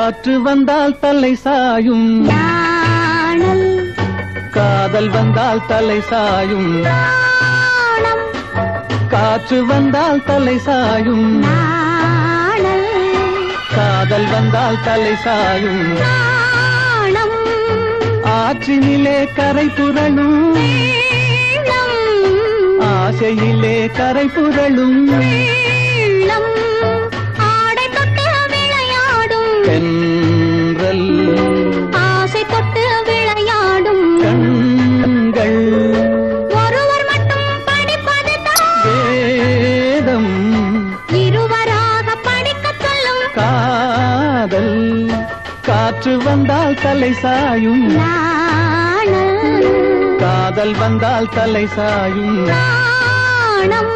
காற்று வந்தால் தலை சாயும் நாணல் காதல் வந்தால் தலை சாயும் நாணம் காற்று வந்தால் தலை சாயும் நாணல் காதல் வந்தால் தலை சாயும் நாணம் ஆற்றினிலே கரை புரளும் வெள்ளம் ஆசையிலே கரை புரளும் வெள்ளம் ஆடை தொட்டு விளையாடும் தென்றல் ஆசை தொட்டு விளையாடும் கண்கள் ஒருவர் மட்டும் படிப்பதுதான் வேதம் இருவராக படிக்கச் சொல்லும் காதல் காற்று வந்தால் தலை சாயும் நாணல் காதல் வந்தால் தலை சாயும் நாணம்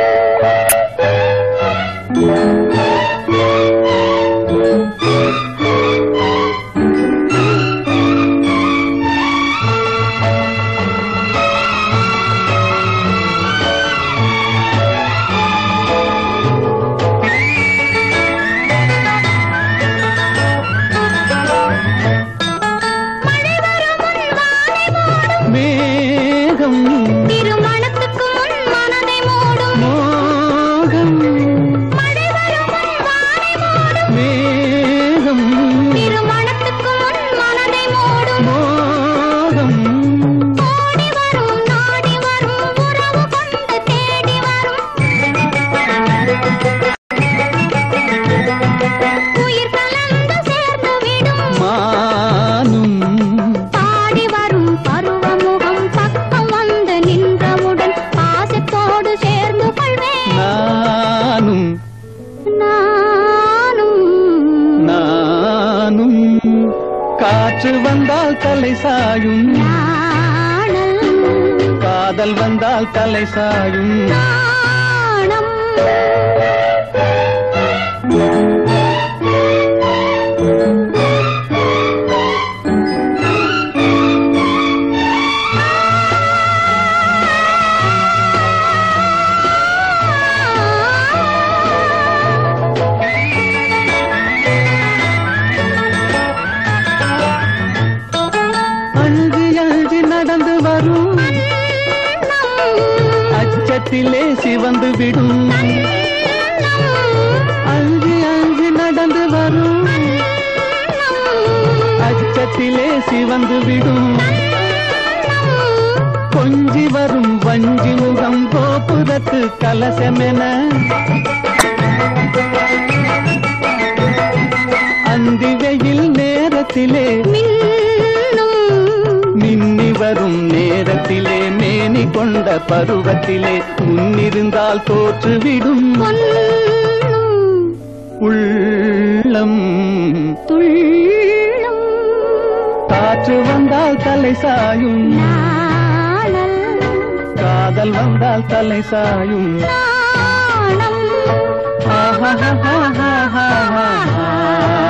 மழை வரும் முன் வானை மூடும் மேகம் திருமணத்துக்கு முன் மனதை மூடும் மோகம் மழை வரும் முன் வானை மூடும் மேகம் திருமணத்துக்கு முன் மனதை மூடும் மோகம் ஓடி வரும் நாடி வரும் உறவு கொண்டு தேடி வரும் உயிர் கலந்து சேர்ந்து விடும் மானும் பாடி வரும் பருவமுகம் பக்கம் வந்து நின்றவுடன் பாசத்தோடு சேர்ந்து கொள்வேன் நானும் நானும் நானும் காற்று வந்தால் தலை சாயும் நாணல் காதல் வந்தால் தலை சாயும் நாணம் அழுது அழுது நடந்து வரும் அச்சத்திலே சிவந்து விடும் அழுது அழுது நடந்து வரும் அச்சத்திலே சிவந்து விடும் கொஞ்சி வரும் வஞ்சி முகம் கோபுரத்து கலசமென அந்தி வெயில் நேரத்திலே மின்னும் மின்னி வரும் நேரத்திலே மேனி கொண்ட பருவத்திலே முன்னிருந்தால் தோற்றுவிடும் பொன்னும் உள்ளம் துள்ளும் காற்று வந்தால் தலை சாயும் நாணல் காதல் வந்தால் தலை சாயும் நாணம் ஆஹா